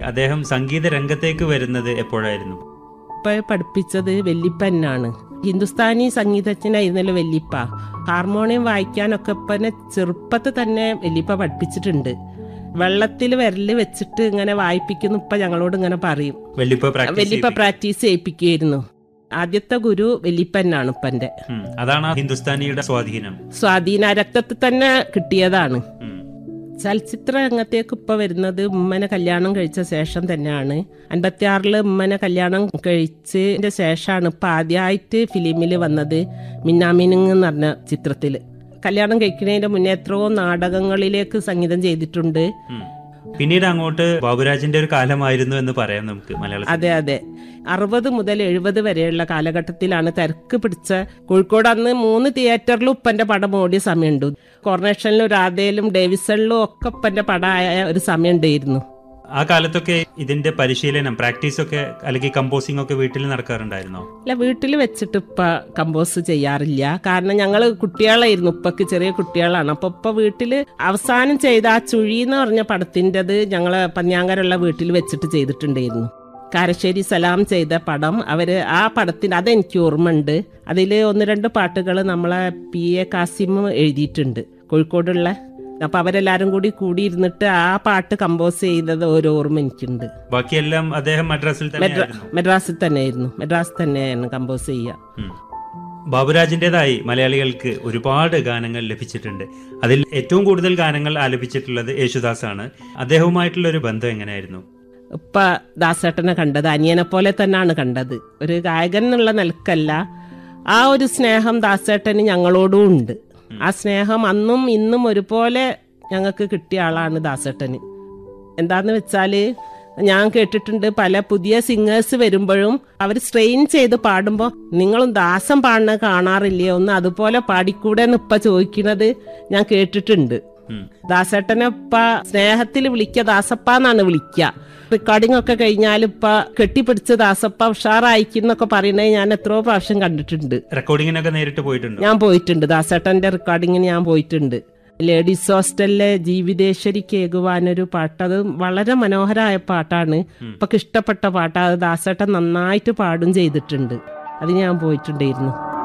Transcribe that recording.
അദ്ദേഹം സംഗീത രംഗത്തേക്ക് വരുന്നത് എപ്പോഴായിരുന്നു ഇപ്പൊ പഠിപ്പിച്ചത് വെല്ലിപ്പന്നാണ് ഹിന്ദുസ്ഥാനി സംഗീതജ്ഞനായിരുന്നല്ലോ വെല്ലിപ്പ ഹാർമോണിയം വായിക്കാനൊക്കെ ഇപ്പനെ ചെറുപ്പത്തിൽ തന്നെ വെല്ലിപ്പ പഠിപ്പിച്ചിട്ടുണ്ട് വെള്ളത്തിൽ വിരല് വെച്ചിട്ട് ഇങ്ങനെ വായിപ്പിക്കുന്നു ഇപ്പൊ ഞങ്ങളോട് ഇങ്ങനെ പറയും വല്യപ്പ പ്രാക്ടീസ് വെല്ലിപ്പ പ്രാക്ടീസ് ചെയ്യിപ്പിക്കുകയായിരുന്നു ആദ്യത്തെ ഗുരു വെല്ലിപ്പന്നാണ് ഇപ്പന്റെ ഉം. അതാണ് ആ ഹിന്ദുസ്ഥാനിയുടെ സ്വാധീനം സ്വാധീന രക്തത്തിൽ തന്നെ കിട്ടിയതാണ് ഉം. ചലച്ചിത്ര രംഗത്തേക്ക് ഇപ്പൊ വരുന്നത് ഉമ്മനെ കല്യാണം കഴിച്ച ശേഷം തന്നെയാണ് അൻപത്തി ആറില് ഉമ്മനെ കല്യാണം കഴിച്ചതിന്റെ ശേഷമാണ് ഇപ്പൊ ആദ്യമായിട്ട് ഫിലിമിൽ വന്നത് മിന്നാമിനുങ് എന്ന് പറഞ്ഞ ചിത്രത്തില് കല്യാണം കഴിക്കുന്നതിന്റെ മുന്നേ എത്രയോ നാടകങ്ങളിലേക്ക് സംഗീതം ചെയ്തിട്ടുണ്ട് ഉം. പിന്നീട് അങ്ങോട്ട് ബാബുരാജിന്റെ ഒരു കാലമായിരുന്നു എന്ന് പറയാം നമുക്ക് മലയാള അതെ അതെ അറുപത് മുതൽ എഴുപത് വരെയുള്ള കാലഘട്ടത്തിലാണ് തിരക്ക് പിടിച്ച കോഴിക്കോട് അന്ന് മൂന്ന് തിയേറ്ററിലും ഉപ്പന്റെ പടം ഓടിയ സമയമുണ്ട് കോർണേഷനിലും രാധയിലും ഡേവിസണിലും ഒക്കെ ഉപ്പന്റെ പടമായ ഒരു സമയം ഉണ്ടായിരുന്നു ആ കാലത്തൊക്കെ ഇതിന്റെ പരിശീലനം പ്രാക്ടീസ് ഒക്കെ അല്ലെങ്കിൽ കമ്പോസിംഗ് ഒക്കെ വീട്ടിൽ നടക്കാറുണ്ടായിരുന്നോ അല്ല വീട്ടിൽ വെച്ചിട്ട് ഇപ്പ കമ്പോസ് ചെയ്യാറില്ല കാരണം ഞങ്ങൾ കുട്ടികളായിരുന്നു ഉപ്പക്ക് ചെറിയ കുട്ടികളാണ് അപ്പൊ ഇപ്പൊ വീട്ടിൽ അവസാനം ചെയ്ത ആ ചുഴി എന്ന് പറഞ്ഞ പടത്തിൻ്റെത് ഞങ്ങള് പന്യാങ്കരുള്ള വീട്ടിൽ വെച്ചിട്ട് ചെയ്തിട്ടുണ്ടായിരുന്നു കാരശ്ശേരി സലാം ചെയ്ത പടം അവര് ആ പടത്തിന് അതെനിക്ക് ഓർമ്മയുണ്ട് അതിൽ ഒന്ന് രണ്ട് പാട്ടുകൾ നമ്മളെ പി എ കാസിം എഴുതിയിട്ടുണ്ട് കോഴിക്കോടുള്ള അപ്പൊ അവരെല്ലാരും കൂടി കൂടിയിരുന്നിട്ട് ആ പാട്ട് കമ്പോസ് ചെയ്തത് ഒരു ഓർമ്മ എനിക്കുണ്ട് ബാക്കിയെല്ലാം അദ്ദേഹം മദ്രാസിൽ മെഡ്രാ തന്നെയായിരുന്നു മെഡ്രാസിൽ തന്നെയായിരുന്നു മെഡ്രാസ് തന്നെയാണ് കമ്പോസ് ചെയ്യുക ഉം. ബാബുരാജിൻ്റെതായി മലയാളികൾക്ക് ഒരുപാട് ഗാനങ്ങൾ ലഭിച്ചിട്ടുണ്ട് അതിൽ ഏറ്റവും കൂടുതൽ ഗാനങ്ങൾ ആലപിച്ചിട്ടുള്ളത് യേശുദാസാണ് അദ്ദേഹവുമായിട്ടുള്ള ഒരു ബന്ധം എങ്ങനെയായിരുന്നു ഇപ്പ ദാസേട്ടനെ കണ്ടത് അനിയനെ പോലെ തന്നെയാണ് കണ്ടത് ഒരു ഗായകൻ എന്നുള്ള നിലക്കല്ല ആ ഒരു സ്നേഹം ദാസേട്ടന് ഞങ്ങളോടും ഉണ്ട് ആ സ്നേഹം അന്നും ഇന്നും ഒരുപോലെ ഞങ്ങൾക്ക് കിട്ടിയ ആളാണ് ദാസേട്ടന് എന്താന്ന് വെച്ചാല് ഞാൻ കേട്ടിട്ടുണ്ട് പല പുതിയ സിംഗേഴ്സ് വരുമ്പോഴും അവർ സ്ട്രെയിൻ ചെയ്ത് പാടുമ്പോൾ നിങ്ങളും ദാസം പാടുന്നത് കാണാറില്ലേ ഒന്ന് അതുപോലെ പാടിക്കൂടെ എന്ന് ഇപ്പൊ ചോദിക്കുന്നത് ഞാൻ കേട്ടിട്ടുണ്ട് ഉം. ദാസേട്ടനെ ഇപ്പ സ്നേഹത്തിൽ വിളിക്ക ദാസപ്പ എന്നാണ് വിളിക്കുക റെക്കോർഡിംഗ് ഒക്കെ കഴിഞ്ഞാൽ ഇപ്പ കെട്ടിപ്പിടിച്ച് ദാസപ്പ ഉഷാറായിക്കുന്നൊക്കെ പറയുന്നത് ഞാൻ എത്രയോ പ്രാവശ്യം കണ്ടിട്ടുണ്ട് റെക്കോർഡിങ്ങിനൊക്കെ നേരിട്ട് പോയിട്ടുണ്ടോ ഞാൻ പോയിട്ടുണ്ട് ദാസേട്ടന്റെ റെക്കോർഡിങ്ങിന് ഞാൻ പോയിട്ടുണ്ട് ലേഡീസ് ഹോസ്റ്റലിലെ ജീവിതേശ്വരി കേകുവാനൊരു പാട്ട് അത് വളരെ മനോഹരമായ പാട്ടാണ് ഇപ്പൊക്ക് ഇഷ്ടപ്പെട്ട പാട്ടാണ് അത് ദാസേട്ടൻ നന്നായിട്ട് പാടും ചെയ്തിട്ടുണ്ട് അത് ഞാൻ പോയിട്ടുണ്ടായിരുന്നു